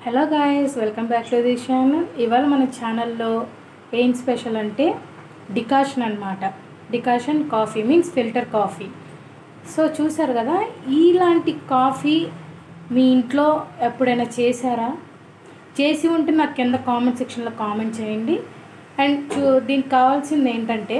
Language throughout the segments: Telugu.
hello guys welcome back to the channel ఇవాళ మన ఛానల్లో ఏం స్పెషల్ అంటే డికాషన్ అనమాట decoction coffee means filter coffee so చూసారు కదా ఇలాంటి కాఫీ మీ ఇంట్లో ఎప్పుడైనా చేశారా చేసి ఉంటే నాకు కింద కామెంట్ సెక్షన్లో కామెంట్ చేయండి అండ్ చూ దీనికి కావాల్సింది ఏంటంటే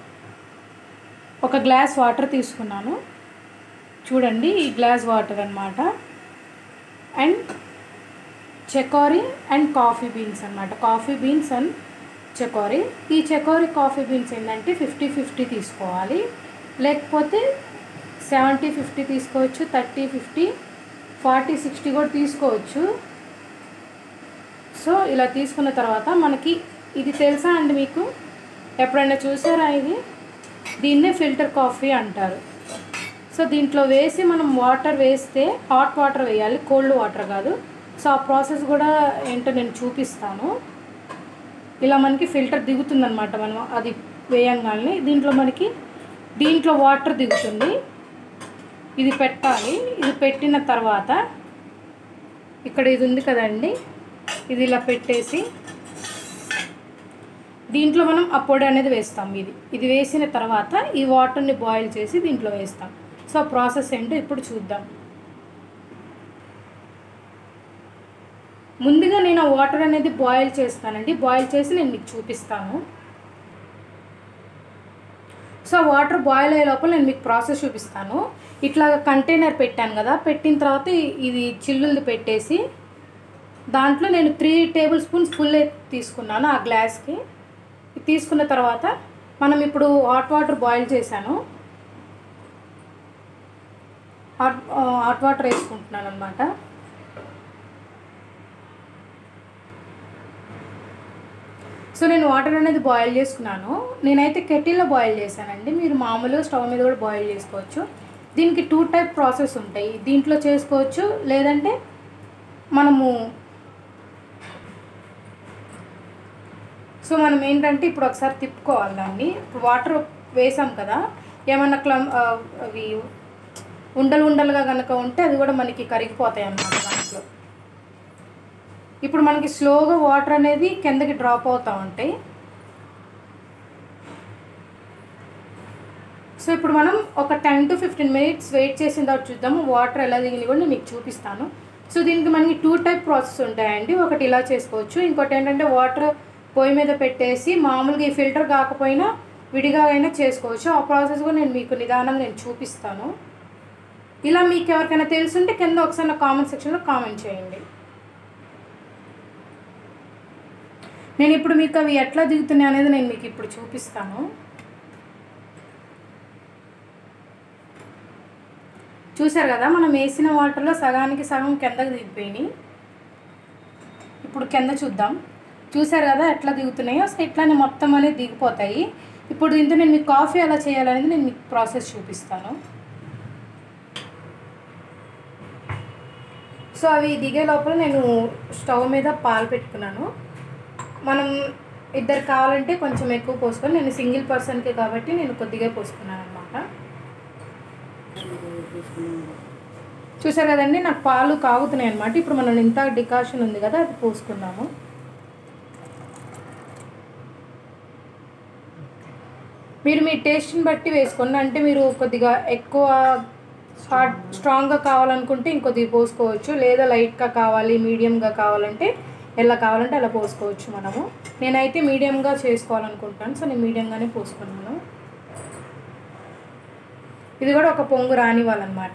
ఒక గ్లాస్ వాటర్ తీసుకున్నాను చూడండి ఈ గ్లాస్ వాటర్ అనమాట and chicory and coffee beans అనమాట కాఫీ బీన్స్ అండ్ చెకోరీ ఈ చెకోరీ కాఫీ బీన్స్ ఏంటంటే ఫిఫ్టీ ఫిఫ్టీ తీసుకోవాలి లేకపోతే సెవెంటీ ఫిఫ్టీ తీసుకోవచ్చు థర్టీ ఫిఫ్టీ ఫార్టీ సిక్స్టీ కూడా తీసుకోవచ్చు సో ఇలా తీసుకున్న తర్వాత మనకి ఇది తెలుసా అండి మీకు ఎప్పుడైనా చూసారా ఇది దీన్నే ఫిల్టర్ కాఫీ అంటారు సో దీంట్లో వేసి మనం వాటర్ వేస్తే హాట్ వాటర్ వేయాలి కోల్డ్ వాటర్ కాదు సో ఆ ప్రాసెస్ కూడా ఏంటో నేను చూపిస్తాను ఇలా మనకి ఫిల్టర్ దిగుతుందనమాట మనం అది వేయంగానే దీంట్లో మనకి దీంట్లో వాటర్ దిగుతుంది ఇది పెట్టాలి ఇది పెట్టిన తర్వాత ఇక్కడ ఇది ఉంది కదండి ఇది ఇలా పెట్టేసి దీంట్లో మనం ఆ పొడి అనేది వేస్తాం ఇది ఇది వేసిన తర్వాత ఈ వాటర్ని బాయిల్ చేసి దీంట్లో వేస్తాం సో ప్రాసెస్ ఏంటో ఇప్పుడు చూద్దాం ముందుగా నేను ఆ వాటర్ అనేది బాయిల్ చేస్తానండి బాయిల్ చేసి నేను మీకు చూపిస్తాను సో వాటర్ బాయిల్ అయ్యే లోపల నేను మీకు ప్రాసెస్ చూపిస్తాను ఇట్లా కంటైనర్ పెట్టాను కదా పెట్టిన తర్వాత ఇది చిల్లులది పెట్టేసి దాంట్లో నేను త్రీ టేబుల్ స్పూన్స్ ఫుల్ తీసుకున్నాను ఆ గ్లాస్కి తీసుకున్న తర్వాత మనం ఇప్పుడు హాట్ వాటర్ బాయిల్ చేశాను హాట్ హాట్ వాటర్ వేసుకుంటున్నాను అనమాట సో నేను వాటర్ అనేది బాయిల్ చేసుకున్నాను నేనైతే కెటిల్లో బాయిల్ చేశానండి మీరు మామూలు స్టవ్ మీద కూడా బాయిల్ చేసుకోవచ్చు దీనికి టూ టైప్ ప్రాసెస్ ఉంటాయి దీంట్లో చేసుకోవచ్చు లేదంటే మనము సో మనం ఏంటంటే ఇప్పుడు ఒకసారి తిప్పుకోవాలి దాన్ని ఇప్పుడు వాటర్ వేసాం కదా ఏమన్నా క్లమ్ అవి ఉండలు ఉండలుగా కనుక ఉంటే అది కూడా మనకి కరిగిపోతాయి అన్నమాట దాంట్లో ఇప్పుడు మనకి స్లోగా వాటర్ అనేది కిందకి డ్రాప్ అవుతూ ఉంటాయి సో ఇప్పుడు మనం ఒక ten to fifteen minutes wait చేసిన తర్వాత చూద్దాము వాటర్ ఎలా దిగింది కూడా నేను మీకు చూపిస్తాను సో దీనికి మనకి టూ టైప్ ప్రాసెస్ ఉంటాయండి ఒకటి ఇలా చేసుకోవచ్చు ఇంకోటి ఏంటంటే వాటర్ పొయ్యి మీద పెట్టేసి మామూలుగా ఈ ఫిల్టర్ కాకపోయినా విడిగా అయినా చేసుకోవచ్చు ఆ ప్రాసెస్ కూడా నేను మీకు నిదానంగా నేను చూపిస్తాను ఇలా మీకు ఎవరికైనా తెలుసుంటే కింద ఒకసారి నా కామెంట్ సెక్షన్లో కామెంట్ చేయండి నేను ఇప్పుడు మీకు అవి ఎట్లా దిగుతున్నాయి అనేది నేను మీకు ఇప్పుడు చూపిస్తాను చూసారు కదా మనం వేసిన వాటర్లో సగానికి సగం కిందకి దిగిపోయినాయి ఇప్పుడు కింద చూద్దాం చూసారు కదా ఎట్లా దిగుతున్నాయో సో ఇట్లానే మొత్తం అనేది దిగిపోతాయి ఇప్పుడు దీంతో నేను మీకు కాఫీ ఎలా చేయాలనేది నేను మీకు ప్రాసెస్ చూపిస్తాను సో అవి దిగే లోపల నేను స్టవ్ మీద పాలు పెట్టుకున్నాను మనం ఇద్దరు కావాలంటే కొంచెం ఎక్కువ పోసుకొని నేను సింగిల్ పర్సన్కి కాబట్టి నేను కొద్దిగా పోసుకున్నాను అనమాట చూసారు కదండి నాకు పాలు కాగుతున్నాయి అనమాట ఇప్పుడు మనం ఇంత డికాషన్ ఉంది కదా అది పోసుకున్నాము మీరు మీ టేస్ట్ని బట్టి వేసుకోండి అంటే మీరు కొద్దిగా ఎక్కువ హాట్ స్ట్రాంగ్గా కావాలనుకుంటే ఇంకొద్దిగా పోసుకోవచ్చు లేదా లైట్గా కావాలి మీడియంగా కావాలంటే ఎలా కావాలంటే అలా పోసుకోవచ్చు మనము నేనైతే మీడియంగా చేసుకోవాలనుకుంటున్నాను సో నేను మీడియంగానే పోసుకున్నాను ఇది కూడా ఒక పొంగు రానివ్వాలన్నమాట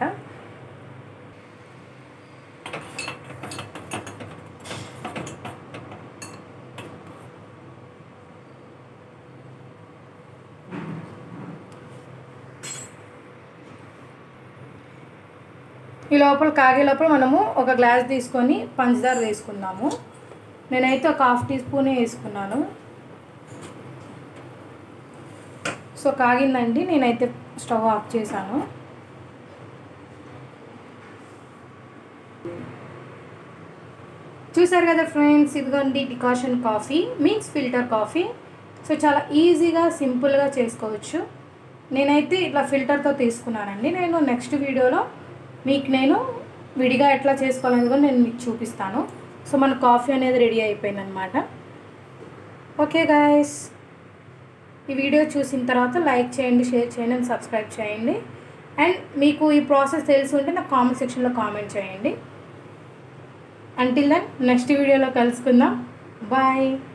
ఈ లోపల కాగే లోపల మనము ఒక గ్లాస్ తీసుకొని పంచదార వేసుకుందాము నేనైతే ఒక హాఫ్ టీ స్పూనే వేసుకున్నాను సో కాగిందండి నేనైతే స్టవ్ ఆఫ్ చేశాను చూసారు కదా ఫ్రెండ్స్ ఇదిగోండి decoction coffee means filter coffee so చాలా ఈజీగా సింపుల్గా చేసుకోవచ్చు నేనైతే ఇట్లా ఫిల్టర్తో తీసుకున్నానండి నేను నెక్స్ట్ వీడియోలో మీకు నేను విడిగా ఎట్లా చేసుకోవాలని కూడా నేను మీకు చూపిస్తాను సో మన కాఫీ అనేది రెడీ అయిపోయింది అనమాట ఓకే గాయస్ ఈ వీడియో చూసిన తర్వాత లైక్ చేయండి షేర్ చేయండి అండ్ సబ్స్క్రైబ్ చేయండి అండ్ మీకు ఈ ప్రాసెస్ తెలిసి ఉంటే నాకు కామెంట్ సెక్షన్లో కామెంట్ చేయండి అంటిల్ దెన్ నెక్స్ట్ వీడియోలో కలుసుకుందాం బాయ్